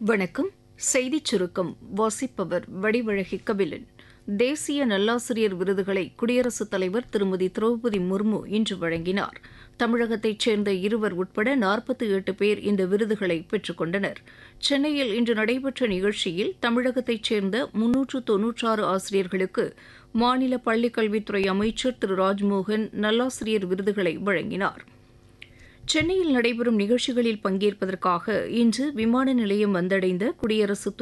வணக்கம் செய்திச் சுருக்கம் வாசிப்பவர் வடிவழகி கபிலன் தேசிய நல்லாசிரியர் விருதுகளை குடியரசுத் தலைவர் திருமதி திரௌபதி முர்மு இன்று வழங்கினார் தமிழகத்தைச் சேர்ந்த இருவர் உட்பட நாற்பத்தி எட்டு பேர் இந்த விருதுகளை பெற்றுக் கொண்டனர் சென்னையில் இன்று நடைபெற்ற நிகழ்ச்சியில் தமிழகத்தைச் சேர்ந்த முன்னூற்று தொன்னூற்றாறு ஆசிரியர்களுக்கு மாநில பள்ளிக்கல்வித்துறை அமைச்சர் திரு ராஜ்மோகன் நல்லாசிரியர் விருதுகளை வழங்கினார் சென்னையில் நடைபெறும் நிகழ்ச்சிகளில் பங்கேற்பதற்காக இன்று விமான நிலையம் வந்தடைந்த குடியரசு